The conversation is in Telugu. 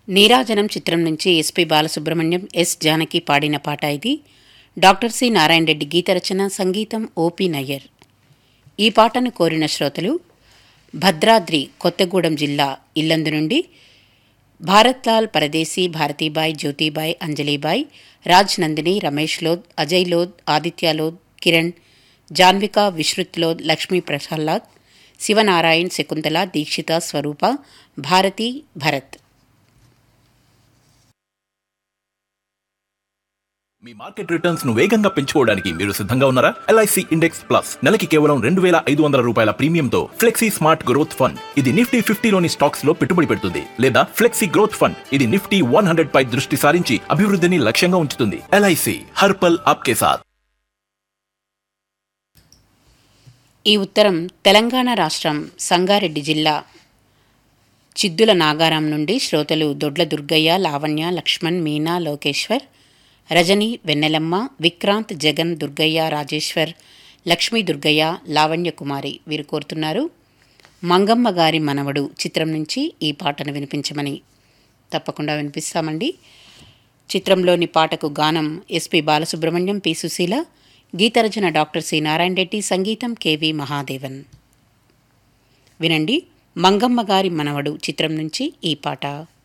నీరాజనం చిత్రం నుంచి ఎస్పి బాలసుబ్రహ్మణ్యం ఎస్ జానకి పాడిన పాట ఇది డాక్టర్ సి నారాయణ రెడ్డి గీత రచన సంగీతం ఓపి నయ్యర్ ఈ పాటను కోరిన శ్రోతలు భద్రాద్రి కొత్తగూడెం జిల్లా ఇల్లందు నుండి భారత్లాల్ పరదేశీ భారతీబాయ్ జ్యోతిబాయ్ అంజలిబాయ్ రాజ్ నందిని రమేష్ లోద్ అజయ్ లోద్ ఆదిత్య లోద్ కిరణ్ జాన్విక విశ్రుత్ లోద్ లక్ష్మీ ప్రహ్లాద్ శివనారాయణ్ శకుంతల దీక్షిత స్వరూప భారతి భరత్ మీ మార్కెట్ రిటర్న్స్ ను వేగంగా పెంచుకోవడానికి మీరు సిద్ధంగా ఉన్నారా ఎల్ఐసి ఇండెక్స్ ప్లస్ నెలకి కేవలం రెండు వేల ఐదు వందల రూపాయల ప్రీమియంతో ఫ్లెక్సీ స్మార్ట్ గ్రోత్ ఫండ్ ఇది నిఫ్టీ ఫిఫ్టీలోని స్టాక్స్ లో పెట్టుబడి పెడుతుంది లేదా ఫ్లెక్సీ గ్రోత్ ఫండ్ ఇది నిఫ్టీ వన్ హండ్రెడ్ పై దృష్టి సారించి అభివృద్ధిని లక్ష్యంగా ఉంచుతుంది ఎల్ఐసి హర్పల్ ఆప్కే సాథ్ ఈ ఉత్తరం తెలంగాణ రాష్ట్రం సంగారెడ్డి జిల్లా చిద్దుల నాగారం నుండి శ్రోతలు దొడ్ల దుర్గయ్య లావణ్య లక్ష్మణ్ మీనా లోకేశ్వర్ రజని వెన్నెలమ్మ విక్రాంత్ జగన్ దుర్గయ్య రాజేశ్వర్ లక్ష్మీ దుర్గయ్య లావణ్య కుమారి వీరు కోరుతున్నారు మంగమ్మ గారి మనవడు చిత్రం నుంచి ఈ పాటను వినిపించమని తప్పకుండా వినిపిస్తామండి చిత్రంలోని పాటకు గానం ఎస్పి బాలసుబ్రహ్మణ్యం పి సుశీల గీతరచన డాక్టర్ సి నారాయణ రెడ్డి సంగీతం కెవి మహాదేవన్ వినండి మంగమ్మ గారి మనవడు చిత్రం నుంచి ఈ పాట